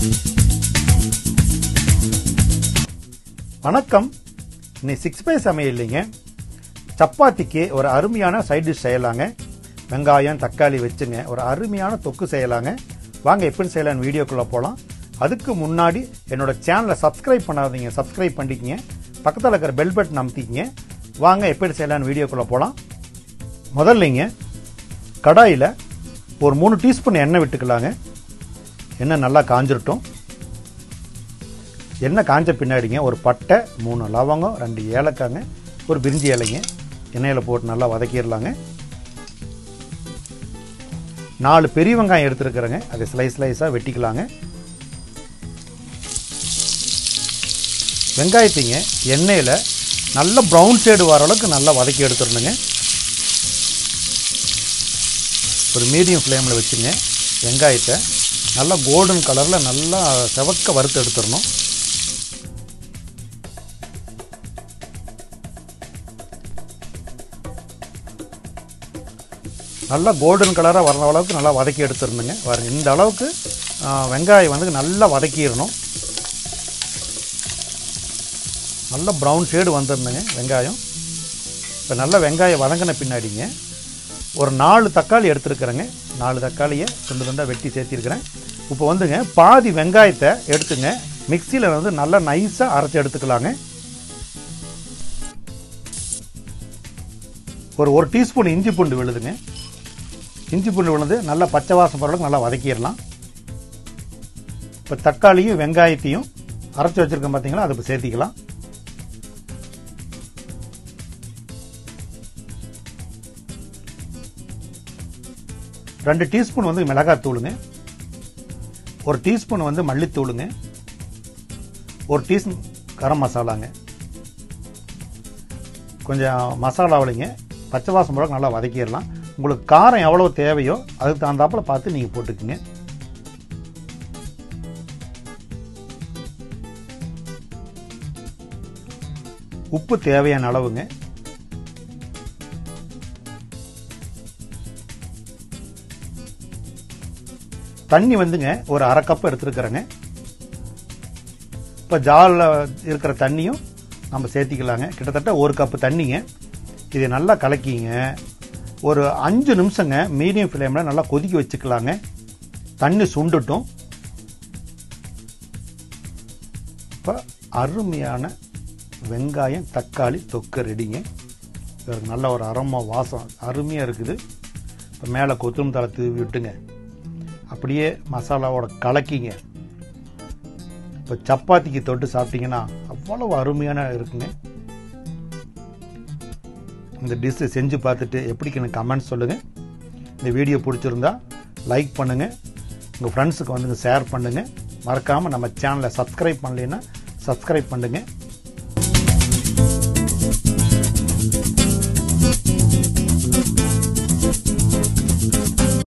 வணக்கம் இன்னைக்கு six by சமையல் இல்லைங்க சப்பாத்திக்கு ஒரு அருமையான சைட் டிஷ் செய்யலாங்க வெங்காயம் தக்காளி வச்சுங்க ஒரு அருமையான தொக்கு செய்யலாங்க வாங்க எப்படி செய்யலாம்னு வீடியோக்குள்ளே போகலாம் அதுக்கு முன்னாடி என்னோட சேனலை சப்ஸ்கிரைப் பண்ணாதீங்க சப்ஸ்கிரைப் பண்ணிக்கங்க பக்கத்தில் இருக்கிற பெல் பட்டன் அமுத்திக்கிங்க வாங்க எப்படி செய்யலாம்னு வீடியோக்குள்ளே போகலாம் முதல்லைங்க கடாயில் ஒரு மூணு டீஸ்பூன் எண்ணெய் விட்டுக்கலாங்க எண்ணெய் நல்லா காஞ்சிரட்டும் எண்ணெய் காஞ்ச பின்னாடிங்க ஒரு பட்டை மூணு லவங்கம் ரெண்டு ஏலக்காங்க ஒரு பிரிஞ்சி இலைங்க எண்ணெயில் போட்டு நல்லா வதக்கிடலாங்க நாலு பெரிய வெங்காயம் எடுத்துருக்குறேங்க அதை ஸ்லைஸ் ஸ்லைஸாக வெட்டிக்கலாங்க வெங்காயத்தைங்க எண்ணெயில் நல்ல ப்ரௌன் ஷேடு வர அளவுக்கு நல்லா வதக்கி எடுத்துடணுங்க ஒரு மீடியம் ஃப்ளேமில் வச்சுங்க வெங்காயத்தை நல்லா கோல்டன் கலரில் நல்லா செவக்க வறுத்து எடுத்துடணும் நல்லா கோல்டன் கலராக வர்ற அளவுக்கு நல்லா வதக்கி எடுத்துருந்துங்க பாருங்க இந்த அளவுக்கு ஆ, வெங்காயம் வந்து நல்லா வதக்கிடணும் நல்ல ப்ரௌன் ஷேடு வந்துருந்துங்க வெங்காயம் இப்போ நல்லா வெங்காயம் வதங்கின பின்னாடிங்க ஒரு நாலு தக்காளி எடுத்துருக்குறேங்க நாலு தக்காளியை துண்டு துண்டாக வெட்டி சேர்த்திருக்கிறேன் இப்போ வந்துங்க பாதி வெங்காயத்தை எடுத்துங்க மிக்சியில் வந்து நல்லா நைஸாக அரைச்சி எடுத்துக்கலாங்க ஒரு ஒரு டீஸ்பூன் இஞ்சி பூண்டு விழுதுங்க இஞ்சி பூண்டு விழுந்து நல்லா பச்சை வாசம் போகிற அளவுக்கு நல்லா வதக்கிடலாம் இப்போ தக்காளியும் வெங்காயத்தையும் அரைச்சி வச்சிருக்கோம் பார்த்தீங்களா அதை இப்போ சேர்த்திக்கலாம் ரெண்டு டீஸ்பூன் வந்து மிளகாய் தூளுங்க ஒரு டீஸ்பூன் வந்து மல்லித்தூளுங்க ஒரு டீஸ்பூன் கரம் மசாலாங்க கொஞ்சம் மசாலாவிலைங்க பச்சை வாசம் போல நல்லா வதக்கிடலாம் உங்களுக்கு காரம் எவ்வளோ தேவையோ அதுக்கு தகுந்தாப்புல பார்த்து நீங்கள் போட்டுக்குங்க உப்பு தேவையான அளவுங்க தண்ணி வந்துங்க ஒரு அரை கப் எடுத்துருக்குறேங்க இப்போ ஜாலில் இருக்கிற தண்ணியும் நம்ம சேர்த்திக்கலாங்க கிட்டத்தட்ட ஒரு கப்பு தண்ணிங்க இதை நல்லா கலக்கிங்க ஒரு அஞ்சு நிமிஷங்க மீடியம் ஃப்ளேமில் நல்லா கொதிக்க வச்சுக்கலாங்க தண்ணி சுண்டட்டும் இப்போ அருமையான வெங்காயம் தக்காளி தொக்கு ரெடிங்க இதற்கு நல்ல ஒரு அரோமா வாசம் அருமையாக இருக்குது இப்போ மேலே கொத்தமல்லி தலை தூவி விட்டுங்க அப்படியே மசாலாவோட கலக்கிங்க இப்போ சப்பாத்திக்கு தொட்டு சாப்பிட்டீங்கன்னா அவ்வளவு அருமையான இருக்குங்க இந்த டிஷ்ஷை செஞ்சு பார்த்துட்டு எப்படிக்கு எனக்கு கமெண்ட் சொல்லுங்கள் இந்த வீடியோ பிடிச்சிருந்தா லைக் பண்ணுங்கள் உங்கள் ஃப்ரெண்ட்ஸுக்கு வந்து ஷேர் பண்ணுங்கள் மறக்காமல் நம்ம சேனலை சப்ஸ்கிரைப் பண்ணலைன்னா சப்ஸ்கிரைப் பண்ணுங்கள்